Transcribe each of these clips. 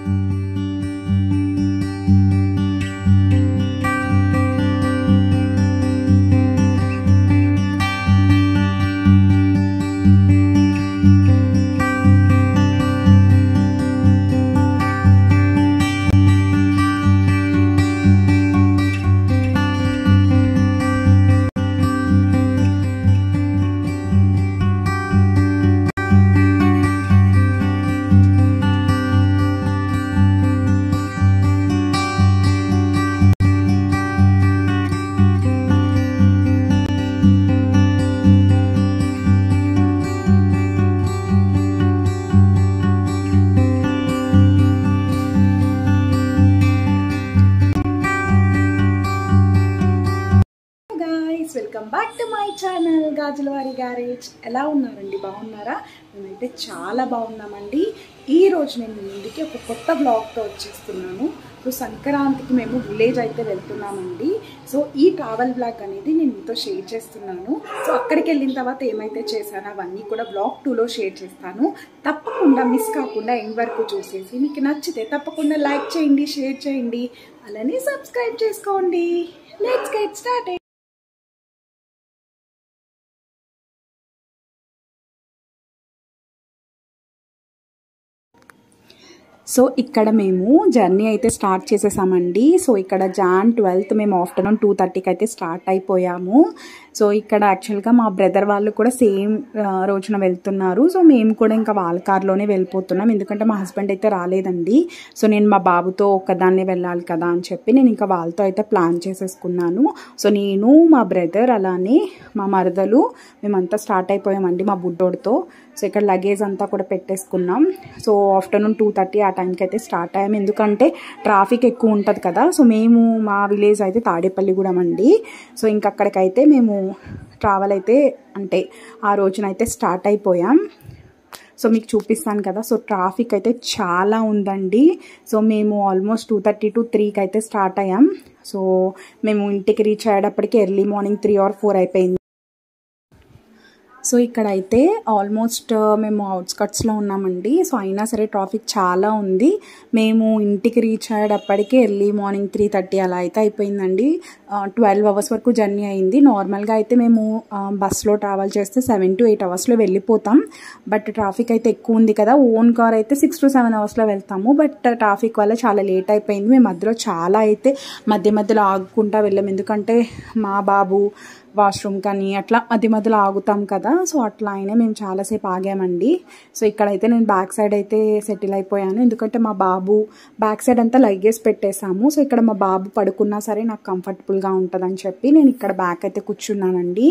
guys welcome back to my channel Gajulavari garage ఎలా ఉన్నారండి బాగున్నారా మేమైతే చాలా బాగున్నామండి ఈ రోజు నేను మీ ముందుకి ఒక కొత్త బ్లాగ్తో వచ్చేస్తున్నాను సో సంక్రాంతికి మేము విలేజ్ అయితే వెళ్తున్నామండి సో ఈ ట్రావెల్ బ్లాగ్ అనేది నేను మీతో షేర్ చేస్తున్నాను సో అక్కడికి వెళ్ళిన తర్వాత ఏమైతే చేశానో అవన్నీ కూడా బ్లాగ్ టూలో షేర్ చేస్తాను తప్పకుండా మిస్ కాకుండా ఎండ్ వరకు చూసేసి మీకు నచ్చితే తప్పకుండా లైక్ చేయండి షేర్ చేయండి అలానే సబ్స్క్రైబ్ చేసుకోండి లెట్స్ గెట్ స్టార్ట్ సో ఇక్కడ మేము జర్నీ అయితే స్టార్ట్ చేసేసామండి సో ఇక్కడ జాన్ ట్వెల్త్ మేము ఆఫ్టర్నూన్ టూ థర్టీకి అయితే స్టార్ట్ అయిపోయాము సో ఇక్కడ యాక్చువల్గా మా బ్రదర్ వాళ్ళు కూడా సేమ్ రోజున వెళ్తున్నారు సో మేము కూడా ఇంకా వాళ్ళ కార్లోనే వెళ్ళిపోతున్నాం ఎందుకంటే మా హస్బెండ్ అయితే రాలేదండి సో నేను మా బాబుతో ఒక్కదాన్నే వెళ్ళాలి కదా అని చెప్పి నేను ఇంకా వాళ్ళతో అయితే ప్లాన్ చేసేసుకున్నాను సో నేను మా బ్రదర్ అలానే మా మరదలు మేమంతా స్టార్ట్ అయిపోయామండి మా బుడ్డోడితో సో ఇక్కడ లగేజ్ అంతా కూడా పెట్టేసుకున్నాం సో ఆఫ్టర్నూన్ టూ థర్టీ ఆ టైంకి అయితే స్టార్ట్ అయ్యాము ఎందుకంటే ట్రాఫిక్ ఎక్కువ ఉంటుంది కదా సో మేము మా విలేజ్ అయితే తాడేపల్లిగూడెం అండి సో ఇంక అక్కడికైతే మేము ట్రావెల్ అయితే అంటే ఆ రోజునైతే స్టార్ట్ అయిపోయాం సో మీకు చూపిస్తాను కదా సో ట్రాఫిక్ అయితే చాలా ఉందండి సో మేము ఆల్మోస్ట్ టూ థర్టీ టు త్రీకి అయితే స్టార్ట్ అయ్యాం సో మేము ఇంటికి రీచ్ అయ్యేటప్పటికి early morning three or four అయిపోయింది సో ఇక్కడైతే ఆల్మోస్ట్ మేము అవుట్స్కట్స్లో ఉన్నామండి సో అయినా సరే ట్రాఫిక్ చాలా ఉంది మేము ఇంటికి రీచ్ అయ్యేటప్పటికి ఎర్లీ మార్నింగ్ త్రీ థర్టీ అలా అయితే అయిపోయిందండి ట్వెల్వ్ అవర్స్ వరకు జర్నీ అయింది నార్మల్గా అయితే మేము బస్లో ట్రావెల్ చేస్తే సెవెన్ టు ఎయిట్ అవర్స్లో వెళ్ళిపోతాం బట్ ట్రాఫిక్ అయితే ఎక్కువ ఉంది కదా ఓన్ కార్ అయితే సిక్స్ టు సెవెన్ అవర్స్లో వెళ్తాము బట్ ట్రాఫిక్ వల్ల చాలా లేట్ అయిపోయింది మేము మధ్యలో చాలా అయితే మధ్య మధ్యలో ఆగుకుంటా వెళ్ళాం ఎందుకంటే మా బాబు వాష్రూమ్ కానీ అట్లా మధ్య మధ్యలో ఆగుతాం కదా సో అట్లా అయినా మేము చాలాసేపు ఆగామండి సో ఇక్కడైతే నేను బ్యాక్ సైడ్ అయితే సెటిల్ అయిపోయాను ఎందుకంటే మా బాబు బ్యాక్ సైడ్ అంతా లగేజ్ పెట్టేశాము సో ఇక్కడ మా బాబు పడుకున్నా సరే నాకు కంఫర్టబుల్గా ఉంటుందని చెప్పి నేను ఇక్కడ బ్యాక్ అయితే కూర్చున్నానండి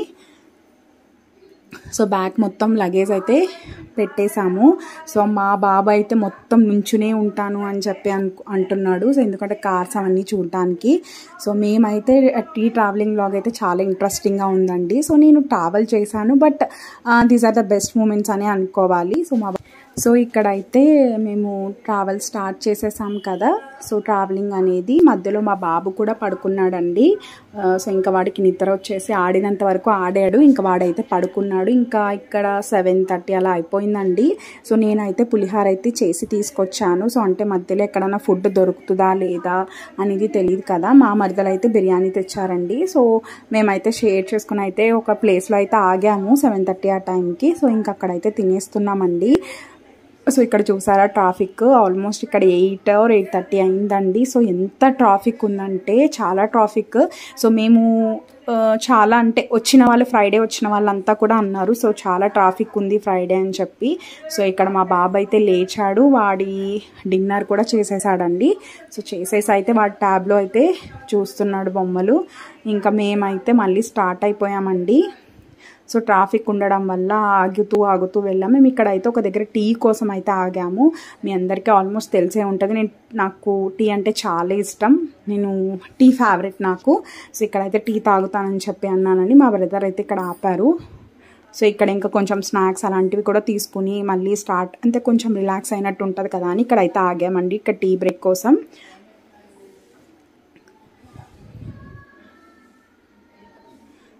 సో బ్యాగ్ మొత్తం లగేజ్ అయితే పెట్టేశాము సో మా బాబు అయితే మొత్తం నుంచునే ఉంటాను అని చెప్పి అను అంటున్నాడు సో ఎందుకంటే కార్స్ అవన్నీ చూడటానికి సో మేమైతే ఈ ట్రావెలింగ్ బ్లాగ్ అయితే చాలా ఇంట్రెస్టింగ్గా ఉందండి సో నేను ట్రావెల్ చేశాను but these are the best moments అని అనుకోవాలి సో మా సో ఇక్కడైతే మేము ట్రావెల్ స్టార్ట్ చేసేసాం కదా సో ట్రావెలింగ్ అనేది మధ్యలో మా బాబు కూడా పడుకున్నాడండి సో ఇంకా వాడికి నిద్ర వచ్చేసి ఆడినంత వరకు ఆడాడు ఇంకా వాడైతే పడుకున్నాడు ఇంకా ఇక్కడ సెవెన్ థర్టీ అలా అయిపోయిందండి సో నేనైతే పులిహార అయితే చేసి తీసుకొచ్చాను సో అంటే మధ్యలో ఎక్కడైనా ఫుడ్ దొరుకుతుందా లేదా అనేది తెలియదు కదా మా మరదలు అయితే బిర్యానీ తెచ్చారండి సో మేమైతే షేర్ చేసుకుని అయితే ఒక ప్లేస్లో అయితే ఆగాము సెవెన్ థర్టీ ఆ టైంకి సో ఇంకా అక్కడైతే తినేస్తున్నామండి సో ఇక్కడ చూసారా ట్రాఫిక్ ఆల్మోస్ట్ ఇక్కడ ఎయిట్ ఆర్ ఎయిట్ థర్టీ అయిందండి సో ఎంత ట్రాఫిక్ ఉందంటే చాలా ట్రాఫిక్ సో మేము చాలా అంటే వచ్చిన వాళ్ళు ఫ్రైడే వచ్చిన వాళ్ళంతా కూడా అన్నారు సో చాలా ట్రాఫిక్ ఉంది ఫ్రైడే అని చెప్పి సో ఇక్కడ మా బాబు అయితే లేచాడు వాడి డిన్నర్ కూడా చేసేసాడండి సో చేసేసి అయితే వాడి ట్యాబ్లో అయితే చూస్తున్నాడు బొమ్మలు ఇంకా మేమైతే మళ్ళీ స్టార్ట్ అయిపోయామండి సో ట్రాఫిక్ ఉండడం వల్ల ఆగుతూ ఆగుతూ వెళ్ళాము మేము ఇక్కడైతే ఒక దగ్గర టీ కోసం అయితే ఆగాము మీ అందరికీ ఆల్మోస్ట్ తెలిసే ఉంటుంది నేను నాకు టీ అంటే చాలా ఇష్టం నేను టీ ఫేవరెట్ నాకు సో ఇక్కడైతే టీ తాగుతానని చెప్పి అన్నానండి మా బ్రదర్ అయితే ఇక్కడ ఆపారు సో ఇక్కడ ఇంకా కొంచెం స్నాక్స్ అలాంటివి కూడా తీసుకుని మళ్ళీ స్టార్ట్ అంటే కొంచెం రిలాక్స్ అయినట్టు ఉంటుంది కదా అని ఇక్కడైతే ఆగామండి ఇక్కడ టీ బ్రేక్ కోసం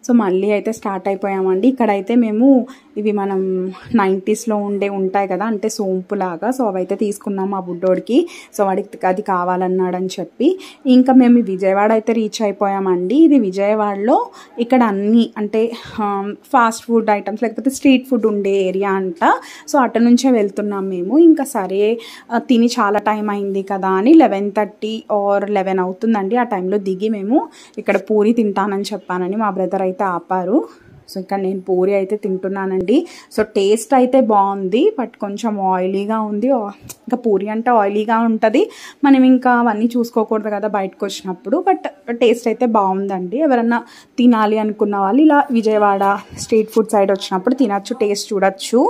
సో మళ్ళీ అయితే స్టార్ట్ అయిపోయామండి ఇక్కడైతే మేము ఇవి మనం నైంటీస్లో ఉండే ఉంటాయి కదా అంటే సోంపులాగా సో అవైతే తీసుకున్నాం మా బుడ్డోడికి సో వాడికి అది కావాలన్నాడని చెప్పి ఇంకా మేము ఈ విజయవాడ అయితే రీచ్ అయిపోయామండి ఇది విజయవాడలో ఇక్కడ అన్ని అంటే ఫాస్ట్ ఫుడ్ ఐటమ్స్ లేకపోతే స్ట్రీట్ ఫుడ్ ఉండే ఏరియా అంట సో అటు నుంచే వెళ్తున్నాం మేము ఇంకా సరే ఆ, తిని చాలా టైం అయింది కదా అని లెవెన్ థర్టీ ఆర్ లెవెన్ అవుతుందండి ఆ టైంలో దిగి మేము ఇక్కడ పూరి తింటానని చెప్పానని మా బ్రదర్ అయితే ఆపారు సో ఇక్కడ నేను పూరి అయితే తింటున్నానండి సో టేస్ట్ అయితే బాగుంది బట్ కొంచెం ఆయిలీగా ఉంది ఆ- ఇంకా పూరి అంటే ఆయిలీగా ఉంటుంది మనం ఇంకా అవన్నీ చూసుకోకూడదు కదా బయటకు వచ్చినప్పుడు బట్ టేస్ట్ అయితే బాగుందండి ఎవరన్నా తినాలి అనుకున్న వాళ్ళు ఇలా విజయవాడ స్ట్రీట్ ఫుడ్ సైడ్ వచ్చినప్పుడు తినచ్చు టేస్ట్ చూడొచ్చు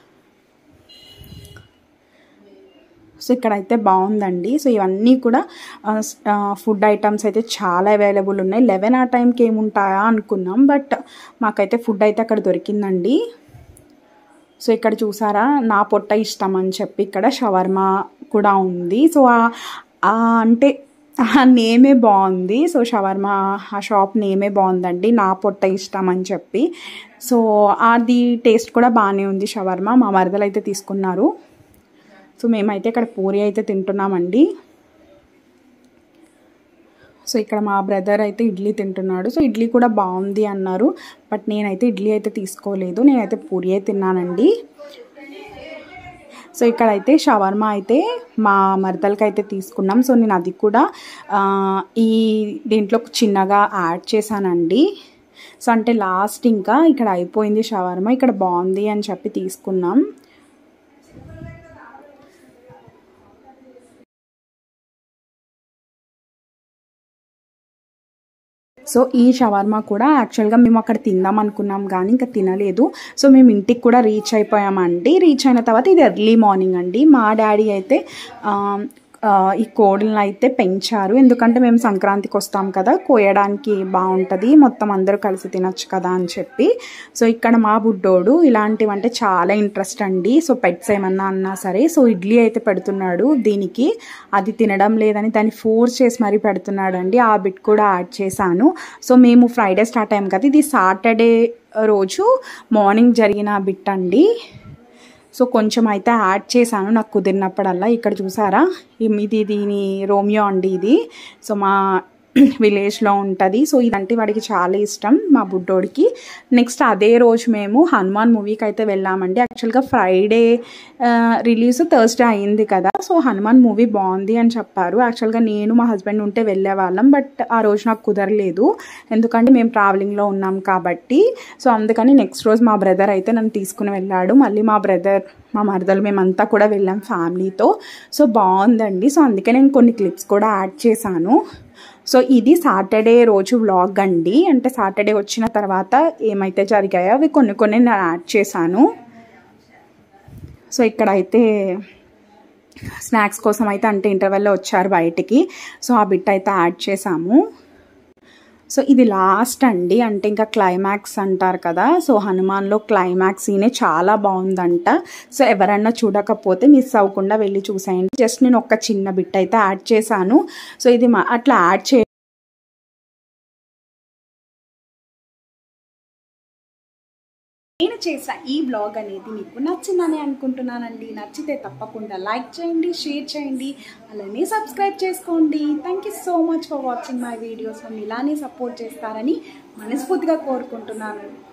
సో ఇక్కడైతే బాగుందండి సో ఇవన్నీ కూడా ఫుడ్ ఐటమ్స్ అయితే చాలా అవైలబుల్ ఉన్నాయి లెవెన్ ఆ టైంకి ఏముంటాయా అనుకున్నాం బట్ మాకైతే ఫుడ్ అయితే అక్కడ దొరికిందండి సో ఇక్కడ చూసారా నా పొట్ట ఇష్టం అని చెప్పి ఇక్కడ షవర్మా కూడా ఉంది సో ఆ- ఆ అంటే ఆ నేమే బాగుంది సో షవర్మా ఆ షాప్ నేమే బాగుందండి నా పొట్ట ఇష్టం అని చెప్పి సో అది టేస్ట్ కూడా బాగానే ఉంది షవర్మా మా మరదలు అయితే తీసుకున్నారు సో మేమైతే ఇక్కడ పూరి అయితే తింటున్నామండి సో ఇక్కడ మా బ్రదర్ అయితే ఇడ్లీ తింటున్నాడు సో ఇడ్లీ కూడా బాగుంది అన్నారు బట్ నేనైతే ఇడ్లీ అయితే తీసుకోలేదు నేనైతే పూరి అయితే తిన్నానండి సో ఇక్కడైతే షవర్మా అయితే మా మరదలకి అయితే తీసుకున్నాం సో నేను అది కూడా ఆ, ఈ దీంట్లో చిన్నగా యాడ్ చేశానండి సో అంటే లాస్ట్ ఇంకా ఇక్కడ అయిపోయింది షవర్మా ఇక్కడ బాగుంది అని చెప్పి తీసుకున్నాం సో ఈ షవర్మా కూడా యాక్చువల్గా మేము అక్కడ తిందాం అనుకున్నాం కానీ ఇంకా తినలేదు సో మేము ఇంటికి కూడా రీచ్ అయిపోయామండి రీచ్ అయిన తర్వాత ఇది ఎర్లీ మార్నింగ్ అండి మా డాడీ అయితే ఆ, ఆ, ఈ కోడిలను అయితే పెంచారు ఎందుకంటే మేము సంక్రాంతికి వస్తాం కదా కోయడానికి బాగుంటుంది మొత్తం అందరూ కలిసి తినొచ్చు కదా అని చెప్పి సో ఇక్కడ మా బుడ్డోడు ఇలాంటివంటే చాలా ఇంట్రెస్ట్ అండి సో పెట్స్ ఏమన్నా అన్నా సరే సో ఇడ్లీ అయితే పెడుతున్నాడు దీనికి అది తినడం లేదని దాన్ని ఫోర్స్ చేసి మరీ పెడుతున్నాడు అండి ఆ బిట్ కూడా యాడ్ చేశాను సో మేము ఫ్రైడే స్టార్ట్ అయ్యాం కదా ఇది సాటర్డే రోజు మార్నింగ్ జరిగిన బిట్ అండి సో కొంచెం అయితే యాడ్ చేశాను నాకు కుదిరినప్పుడల్లా ఇక్కడ చూసారా ఇమ్- ఇది దీని రోమియో అండి ఇది సో మా విలేజ్లో ఉంటుంది సో ఇదంటే వాడికి చాలా ఇష్టం మా బుడ్డోడికి నెక్స్ట్ అదే రోజు మేము హనుమాన్ మూవీకి అయితే వెళ్ళామండి యాక్చువల్గా ఫ్రైడే రిలీజ్ థర్స్డే అయింది కదా సో హనుమాన్ మూవీ బాగుంది అని చెప్పారు యాక్చువల్గా నేను మా హస్బెండ్ ఉంటే వెళ్ళే వాళ్ళం బట్ ఆ రోజు నాకు కుదరలేదు ఎందుకంటే మేము ట్రావెలింగ్లో ఉన్నాం కాబట్టి సో అందుకని నెక్స్ట్ రోజు మా బ్రదర్ అయితే నన్ను తీసుకుని వెళ్ళాడు మళ్ళీ మా బ్రదర్ మా మరదలు మేమంతా కూడా వెళ్ళాం ఫ్యామిలీతో సో బాగుందండి సో అందుకే నేను కొన్ని క్లిప్స్ కూడా యాడ్ చేశాను సో ఇది సాటర్డే రోజు వ్లాగ్ అండి అంటే సాటర్డే వచ్చిన తర్వాత ఏమైతే జరిగాయో అవి కొన్ని కొన్ని నేను యాడ్ చేశాను సో ఇక్కడైతే స్నాక్స్ కోసం అయితే అంటే ఇంటర్వెల్లో వచ్చారు బయటికి సో ఆ బిట్ అయితే యాడ్ చేసాము సో ఇది లాస్ట్ అండి అంటే ఇంకా క్లైమాక్స్ అంటారు కదా సో హనుమాన్లో క్లైమాక్స్ సీనే చాలా బాగుందంట సో ఎవరన్నా చూడకపోతే మిస్ అవ్వకుండా వెళ్ళి చూసేయండి జస్ట్ నేను ఒక చిన్న బిట్ అయితే యాడ్ చేశాను సో ఇది మా- అట్లా యాడ్ చే నేను చేసిన ఈ బ్లాగ్ అనేది మీకు నచ్చిందని అనుకుంటున్నానండి నచ్చితే తప్పకుండా లైక్ చేయండి షేర్ చేయండి అలానే సబ్స్క్రైబ్ చేసుకోండి thank you so much for watching my videos నన్ను ఇలానే సపోర్ట్ చేస్తారని మనస్ఫూర్తిగా కోరుకుంటున్నాను